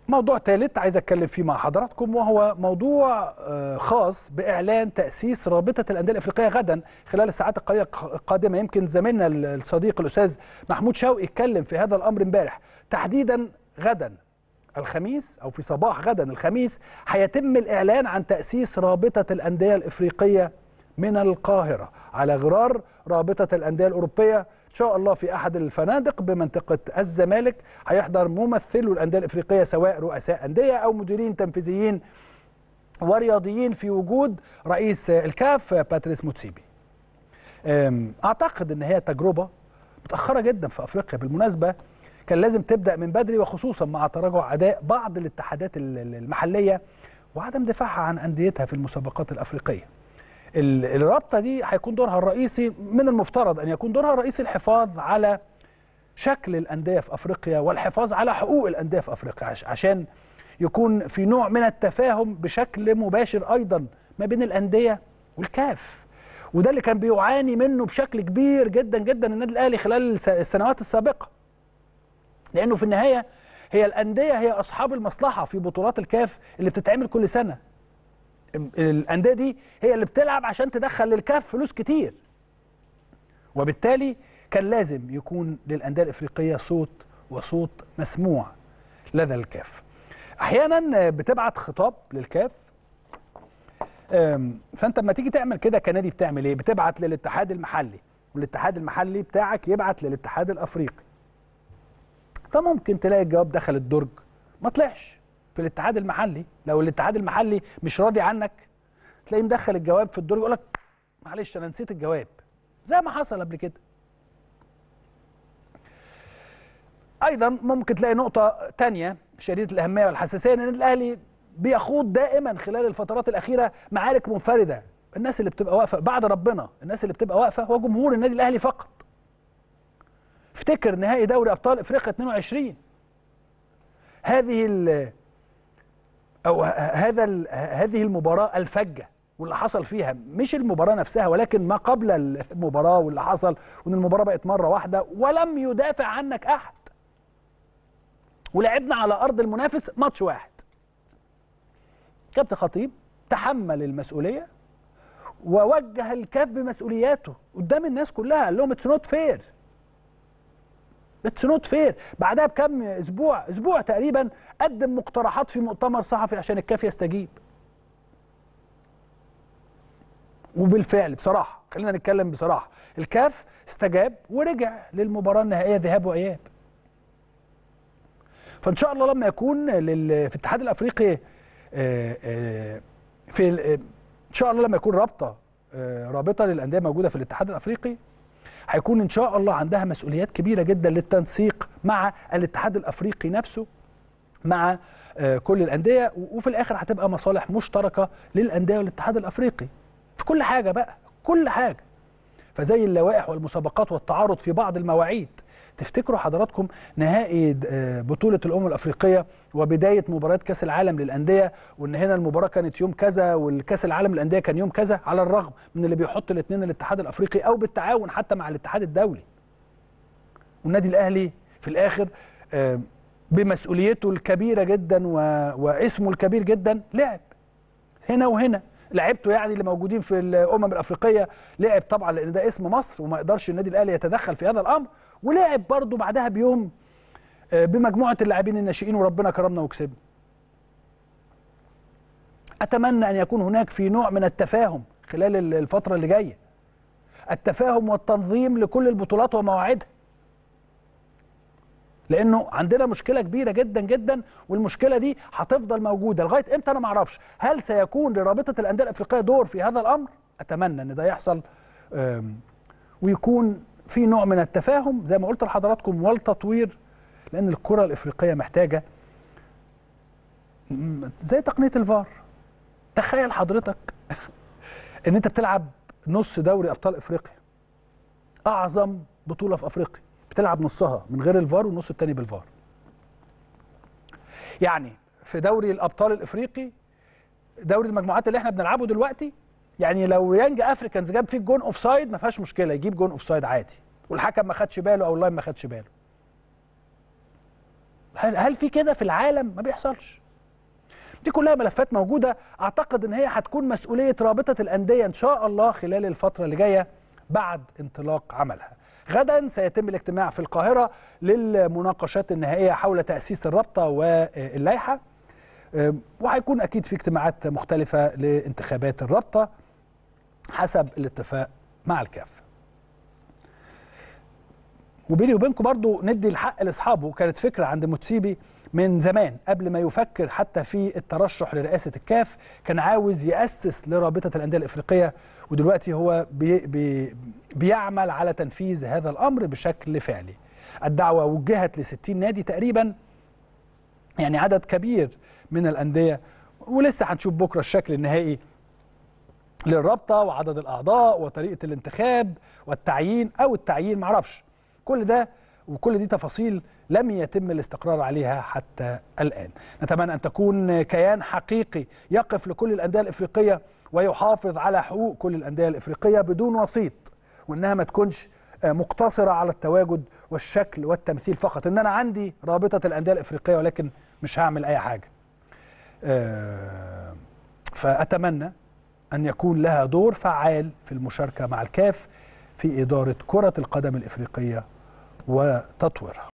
موضوع ثالث عايز اتكلم فيه مع حضراتكم وهو موضوع آه، خاص باعلان تاسيس رابطه الانديه الافريقيه غدا خلال الساعات القليله القادمه يمكن زميلنا الصديق الاستاذ محمود شوقي اتكلم في هذا الامر امبارح تحديدا غدا الخميس او في صباح غدا الخميس هيتم الاعلان عن تاسيس رابطه الانديه الافريقيه من القاهره على غرار رابطه الانديه الاوروبيه ان شاء الله في احد الفنادق بمنطقه الزمالك هيحضر ممثلو الانديه الافريقيه سواء رؤساء انديه او مديرين تنفيذيين ورياضيين في وجود رئيس الكاف باتريس موتسيبي أم، اعتقد ان هي تجربه متاخره جدا في افريقيا بالمناسبه كان لازم تبدا من بدري وخصوصا مع تراجع اداء بعض الاتحادات ال- ال- المحليه وعدم دفاعها عن انديتها في المسابقات الافريقيه ال- الرابطه دي هيكون دورها الرئيسي من المفترض ان يكون دورها الرئيسي الحفاظ على شكل الانديه في افريقيا والحفاظ على حقوق الانديه في افريقيا عش- عشان يكون في نوع من التفاهم بشكل مباشر ايضا ما بين الانديه والكاف وده اللي كان بيعاني منه بشكل كبير جدا جدا النادي الاهلي خلال الس- السنوات السابقه لانه في النهايه هي الانديه هي اصحاب المصلحه في بطولات الكاف اللي بتتعمل كل سنه الانديه دي هي اللي بتلعب عشان تدخل للكاف فلوس كتير وبالتالي كان لازم يكون للانديه الافريقيه صوت وصوت مسموع لدى الكاف احيانا بتبعت خطاب للكاف أم، فانت لما تيجي تعمل كده كنادي بتعمل ايه بتبعت للاتحاد المحلي والاتحاد المحلي بتاعك يبعت للاتحاد الافريقي فممكن تلاقي الجواب دخل الدرج ما طلعش في الاتحاد المحلي لو الاتحاد المحلي مش راضي عنك تلاقيه مدخل الجواب في الدرج يقول لك معلش انا نسيت الجواب زي ما حصل قبل كده ايضا ممكن تلاقي نقطه تانية شديده الاهميه والحساسيه ان النادي الاهلي بيخوض دائما خلال الفترات الاخيره معارك منفرده الناس اللي بتبقى واقفه بعد ربنا الناس اللي بتبقى واقفه هو جمهور النادي الاهلي فقط افتكر نهائي دوري ابطال افريقيا 22 هذه ال او ه- هذا ال- هذه المباراه الفجه واللي حصل فيها مش المباراه نفسها ولكن ما قبل المباراه واللي حصل وان المباراه بقت مره واحده ولم يدافع عنك احد ولعبنا على ارض المنافس ماتش واحد كابتن خطيب تحمل المسؤوليه ووجه الكاف بمسؤولياته قدام الناس كلها قال لهم اتس نوت فير اتس نوت فير بعدها بكم اسبوع اسبوع تقريبا قدم مقترحات في مؤتمر صحفي عشان الكاف يستجيب وبالفعل بصراحه خلينا نتكلم بصراحه الكاف استجاب ورجع للمباراه النهائيه ذهاب واياب فان شاء الله لما يكون لل... في الاتحاد الافريقي آه، آه، في ال- آه، ان شاء الله لما يكون رابطه آه، رابطه للانديه موجوده في الاتحاد الافريقي هيكون ان شاء الله عندها مسؤوليات كبيره جدا للتنسيق مع الاتحاد الافريقي نفسه مع آه، كل الانديه و- وفي الاخر هتبقى مصالح مشتركه للانديه والاتحاد الافريقي في كل حاجه بقى كل حاجه فزي اللوائح والمسابقات والتعارض في بعض المواعيد تفتكروا حضراتكم نهائي د- آه، بطولة الأمم الأفريقية وبداية مباراة كأس العالم للأندية وإن هنا المباراة كانت يوم كذا والكأس العالم للأندية كان يوم كذا على الرغم من اللي بيحط الاثنين الاتحاد الأفريقي أو بالتعاون حتى مع الاتحاد الدولي والنادي الأهلي في الآخر آه، بمسؤوليته الكبيرة جدا و- واسمه الكبير جدا لعب هنا وهنا لعبته يعني اللي موجودين في الامم الافريقيه لعب طبعا لان ده اسم مصر وما يقدرش النادي الاهلي يتدخل في هذا الامر ولعب برضه بعدها بيوم آه، بمجموعه اللاعبين الناشئين وربنا كرمنا وكسبنا. اتمنى ان يكون هناك في نوع من التفاهم خلال ال- الفتره اللي جايه. التفاهم والتنظيم لكل البطولات ومواعيدها. لانه عندنا مشكله كبيره جدا جدا والمشكله دي هتفضل موجوده لغايه امتى انا ما اعرفش هل سيكون لرابطه الانديه الافريقيه دور في هذا الامر اتمنى ان ده يحصل أم، ويكون في نوع من التفاهم زي ما قلت لحضراتكم والتطوير لان الكره الافريقيه محتاجه م- زي تقنيه الفار تخيل حضرتك ان انت بتلعب نص دوري ابطال افريقيا اعظم بطوله في افريقيا بتلعب نصها من غير الفار والنص التاني بالفار يعني في دوري الابطال الافريقي دوري المجموعات اللي احنا بنلعبه دلوقتي يعني لو يانج افريكانز جاب فيك جون اوف سايد ما فيهاش مشكله يجيب جون اوف سايد عادي والحكم ما خدش باله او اللاين ما خدش باله هل, هل في كده في العالم ما بيحصلش دي كلها ملفات موجوده اعتقد ان هي هتكون مسؤوليه رابطه الانديه ان شاء الله خلال الفتره اللي جايه بعد انطلاق عملها غدا سيتم الاجتماع في القاهره للمناقشات النهائيه حول تاسيس الرابطه واللائحه وهيكون اكيد في اجتماعات مختلفه لانتخابات الرابطه حسب الاتفاق مع الكاف وبيني وبينكم برضو ندي الحق لاصحابه كانت فكره عند موتسيبي من زمان قبل ما يفكر حتى في الترشح لرئاسه الكاف كان عاوز ياسس لرابطه الانديه الافريقيه ودلوقتي هو بي بي بيعمل على تنفيذ هذا الامر بشكل فعلي الدعوه وجهت ل 60 نادي تقريبا يعني عدد كبير من الانديه ولسه هنشوف بكره الشكل النهائي للرابطه وعدد الاعضاء وطريقه الانتخاب والتعيين او التعيين معرفش كل ده وكل دي تفاصيل لم يتم الاستقرار عليها حتى الان نتمنى ان تكون كيان حقيقي يقف لكل الانديه الافريقيه ويحافظ على حقوق كل الانديه الافريقيه بدون وسيط وانها ما تكونش مقتصره على التواجد والشكل والتمثيل فقط ان انا عندي رابطه الانديه الافريقيه ولكن مش هعمل اي حاجه فاتمنى ان يكون لها دور فعال في المشاركه مع الكاف في اداره كره القدم الافريقيه وتطويرها